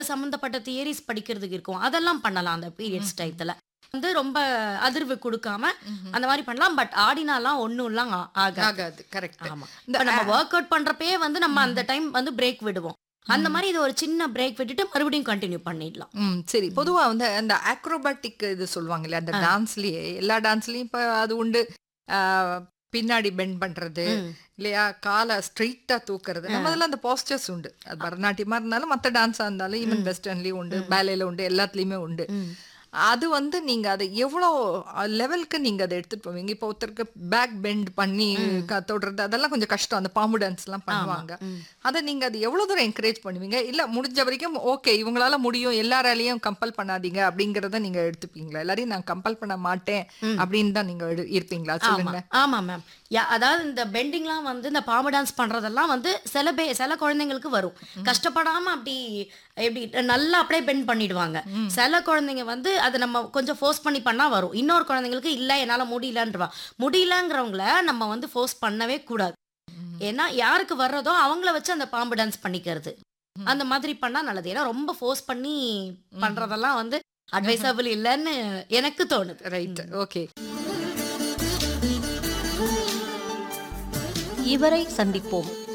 சம்மந்தப்பட்ட தியரிஸ் படிக்கிறதுக்கு இருக்கும் அதெல்லாம் பண்ணலாம் அந்த பீரியட்ஸ் டயத்துல வந்து ரொம்ப அதிர்வு கொடுக்காம அந்த மாதிரி பண்ணலாம் பட் ஆடினாலாம் ஒண்ணும்லாம் ஆ- ஆகாது ஆகாது கரெக்ட் ஆமா இந்த இப்ப நம்ம ஒர்க் அவுட் பண்றப்பயே வந்து நம்ம அந்த டைம் வந்து பிரேக் விடுவோம் அந்த மாதிரி இது ஒரு சின்ன பிரேக் விட்டுட்டு மறுபடியும் கண்டினியூ பண்ணிடலாம் ம் சரி பொதுவா வந்து அந்த அக்ரோபாட்டிக் இது சொல்லுவாங்க இல்லையா அந்த டான்ஸ்லயே எல்லா டான்ஸ்லயும் இப்ப அது உண்டு ஆ, பின்னாடி பெண்ட் பண்றது ம். இல்லையா காலை ஸ்ட்ரெயிட்டா தூக்குறது நம்ம அதில் அந்த போஸ்டர்ஸ் உண்டு அது பரதநாட்டியமா இருந்தாலும் மற்ற டான்ஸா இருந்தாலும் ஈவன் வெஸ்டர்ன்லயும் உண்டு பேலேல உண்டு எல்லாத்துலயுமே உண்டு ம். அது வந்து நீங்க அதை எவ்வளோ லெவலுக்கு நீங்க அதை எடுத்துட்டு போவீங்க இப்போ ஒருத்தருக்கு பேக் பெண்ட் பண்ணி க- தொடுறது அதெல்லாம் கொஞ்சம் கஷ்டம் அந்த பாம்பு டான்ஸ் எல்லாம் பண்ணுவாங்க ம். அதை நீங்க அது எவ்வளவு தூரம் என்கரேஜ் பண்ணுவீங்க இல்ல முடிஞ்ச வரைக்கும் ஓகே இவங்களால முடியும் எல்லாராலையும் கம்பல் பண்ணாதீங்க அப்படிங்கறத நீங்க எடுத்துப்பீங்களா எல்லாரையும் நான் கம்பல் பண்ண மாட்டேன் அப்படின்னு தான் நீங்க எடு- இருப்பீங்களா ஆமா சொல்லுங்க ஆமா மேம் அதாவது இந்த பெண்டிங்லாம் வந்து இந்த பாம்பு டான்ஸ் பண்றதெல்லாம் வந்து சில பே சில குழந்தைங்களுக்கு வரும் கஷ்டப்படாம அப்படி எப்படி நல்லா அப்படியே பெண்ட் பண்ணிடுவாங்க சில குழந்தைங்க வந்து அதை நம்ம கொஞ்சம் ஃபோர்ஸ் பண்ணி பண்ணா வரும் இன்னொரு குழந்தைங்களுக்கு இல்ல என்னால முடியலன்றவா முடியலங்கிறவங்கள நம்ம வந்து ஃபோர்ஸ் பண்ணவே கூடாது ஏன்னா யாருக்கு வர்றதோ அவங்கள வச்சு அந்த பாம்பு டான்ஸ் பண்ணிக்கிறது அந்த மாதிரி பண்ணா நல்லது ஏன்னா ரொம்ப ஃபோர்ஸ் பண்ணி பண்றதெல்லாம் வந்து அட்வைசபிள் இல்லைன்னு எனக்கு தோணுது ரைட் ஓகே இவரை சந்திப்போம்